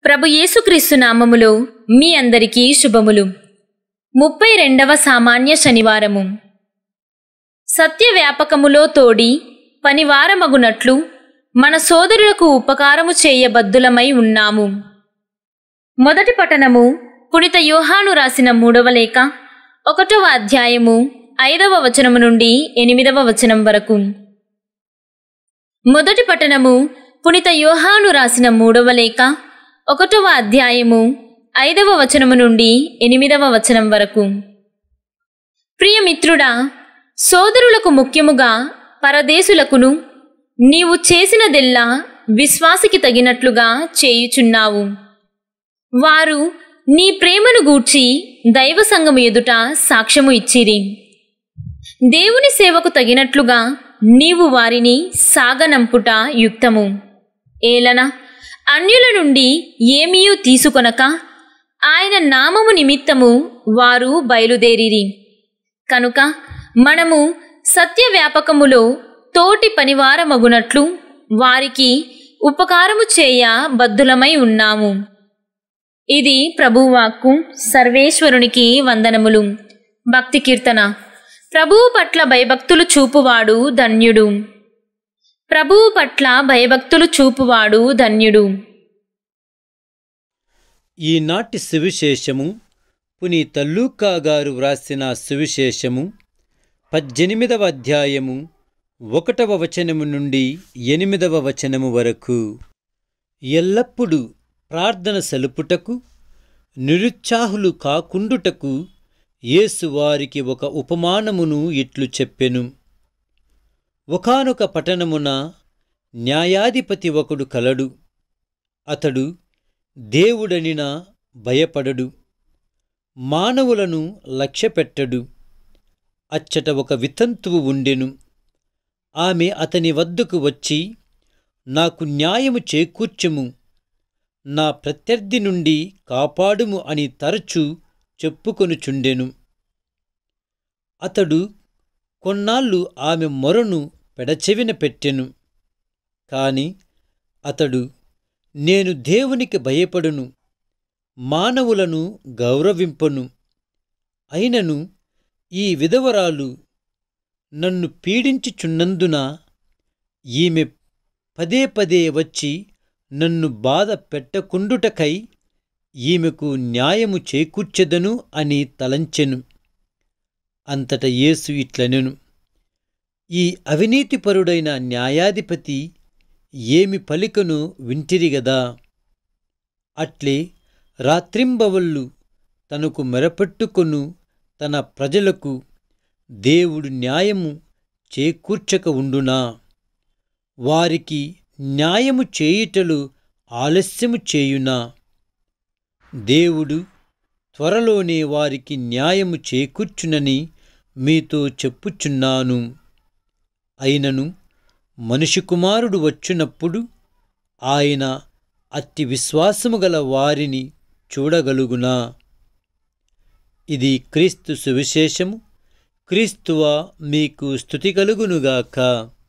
ప్రభు యేసుక్రీస్తు నామములో మీ అందరికీ శుభములు ముప్పై రెండవ సామాన్య శనివారము సత్య వ్యాపకములో తోడి పనివారమగునట్లు మన సోదరులకు ఉపకారము చేయబద్దులమై ఉన్నాము మొదటి పఠనము పునిత యోహాను రాసిన మూడవ లేఖ ఒకటవ అధ్యాయము ఐదవ వచనము నుండి ఎనిమిదవ వచనం వరకు మొదటి పట్టణము పునిత యోహాను రాసిన మూడవ లేఖ ఒకటవ అధ్యాయము ఐదవ వచనము నుండి ఎనిమిదవ వచనం వరకు ప్రియమిత్రుడా సోదరులకు ముఖ్యముగా పరదేశులకును నీవు చేసినదెల్లా విశ్వాసికి తగినట్లుగా చేయుచున్నావు వారు నీ ప్రేమను గూర్చి దైవ సంఘము ఎదుట సాక్ష్యము ఇచ్చిరి దేవుని సేవకు తగినట్లుగా నీవు వారిని సాగనంపుట యుక్తము ఏలన అన్యుల నుండి ఏమీయూ తీసుకొనక ఆయన నామము నిమిత్తము వారు బయలుదేరిరి కనుక మనము సత్య వ్యాపకములో తోటి పనివారమగునట్లు వారికి ఉపకారము చేయ బద్దులమై ఉన్నాము ఇది ప్రభువాక్కు సర్వేశ్వరునికి వందనములు భక్తి కీర్తన ప్రభువు పట్ల భయభక్తులు చూపువాడు ధన్యుడు ప్రభువు పట్ల భయభక్తులు చూపువాడు ధన్యుడు ఈనాటి సువిశేషము పునీత లూకా గారు వ్రాసిన సువిశేషము పద్దెనిమిదవ అధ్యాయము ఒకటవ వచనము నుండి ఎనిమిదవ వచనము వరకు ఎల్లప్పుడూ ప్రార్థన సలుపుటకు నిరుత్సాహులు కాకుండుటకు యేసు వారికి ఒక ఉపమానమును ఇట్లు చెప్పెను ఒకానొక పట్టణమున న్యాయాధిపతి ఒకడు కలడు అతడు దేవుడనిన భయపడడు మానవులను లక్ష్యపెట్టడు అచ్చట ఒక వితంతువు ఉండెను ఆమె అతని వద్దకు వచ్చి నాకు న్యాయము చేకూర్చుము నా ప్రత్యర్థి నుండి కాపాడుము అని తరచు చెప్పుకొనుచుండెను అతడు కొన్నాళ్ళు ఆమె మొరను పెడచెవిన పెట్టెను కాని అతడు నేను దేవునికి భయపడును మానవులను గౌరవింపను అయినను ఈ విధవరాలు నన్ను పీడించుచున్నందున ఈమె పదే పదే వచ్చి నన్ను బాధ పెట్టకుండుటకై ఈమెకు న్యాయము చేకూర్చెదను అని తలంచెను అంతట యేసు ఇట్లనెను ఈ అవినీతిపరుడైన న్యాయాధిపతి ఏమి పలికను వింటిరిగదా అట్లే రాత్రింబవళ్ళు తనకు మెరపెట్టుకొను తన ప్రజలకు దేవుడు న్యాయము చేకూర్చక ఉండునా వారికి న్యాయము చేయుటలు ఆలస్యము చేయునా దేవుడు త్వరలోనే వారికి న్యాయము చేకూర్చునని మీతో చెప్పుచున్నాను అయినను మనిషి కుమారుడు వచ్చినప్పుడు ఆయన అతి విశ్వాసము గల వారిని చూడగలుగునా ఇది క్రీస్తు సువిశేషము క్రీస్తువ మీకు స్థుతి కలుగునుగాక